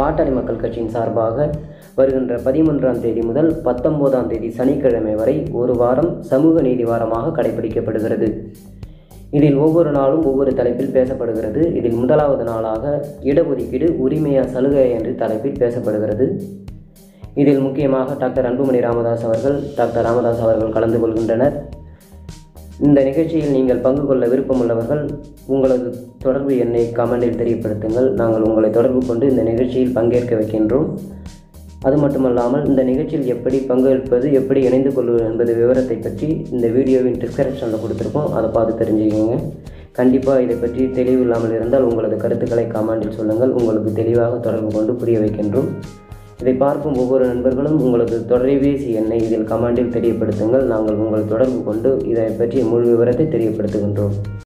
பாட்டாளி மக்கள் கட்சியின் சார்பாக வருகின்ற பதிமூன்றாம் தேதி முதல் பத்தொன்பதாம் தேதி சனிக்கிழமை வரை ஒரு வாரம் சமூக நீதி வாரமாக கடைபிடிக்கப்படுகிறது இதில் ஒவ்வொரு நாளும் ஒவ்வொரு தலைப்பில் பேசப்படுகிறது இதில் முதலாவது நாளாக இடஒதுக்கீடு உரிமையா சலுகை என்று தலைப்பில் பேசப்படுகிறது இதில் முக்கியமாக டாக்டர் அன்புமணி ராமதாஸ் அவர்கள் டாக்டர் ராமதாஸ் அவர்கள் கலந்து கொள்கின்றனர் இந்த நிகழ்ச்சியில் நீங்கள் பங்கு கொள்ள விருப்பமுள்ளவர்கள் உங்களது தொடர்பு எண்ணை கமெண்டில் தெரியப்படுத்துங்கள் நாங்கள் உங்களை தொடர்பு கொண்டு இந்த நிகழ்ச்சியில் பங்கேற்க வைக்கின்றோம் அது மட்டுமல்லாமல் இந்த நிகழ்ச்சியில் எப்படி பங்கேற்பது எப்படி இணைந்து கொள்வது என்பது விவரத்தை பற்றி இந்த வீடியோவின் டிஸ்கிரிப்ஷனில் கொடுத்துருக்கோம் அதை பார்த்து தெரிஞ்சுக்கோங்க கண்டிப்பாக இதை பற்றி தெளிவு இல்லாமல் இருந்தால் உங்களது கருத்துக்களை கமெண்டில் சொல்லுங்கள் உங்களுக்கு தெளிவாக தொடர்பு கொண்டு புரிய வைக்கின்றோம் இதை பார்க்கும் ஒவ்வொரு நண்பர்களும் உங்களது தொலைபேசி எண்ணை இதில் கமெண்டில் தெரியப்படுத்துங்கள் நாங்கள் உங்கள் தொடர்பு கொண்டு இதை பற்றிய முழு விவரத்தை தெரியப்படுத்துகின்றோம்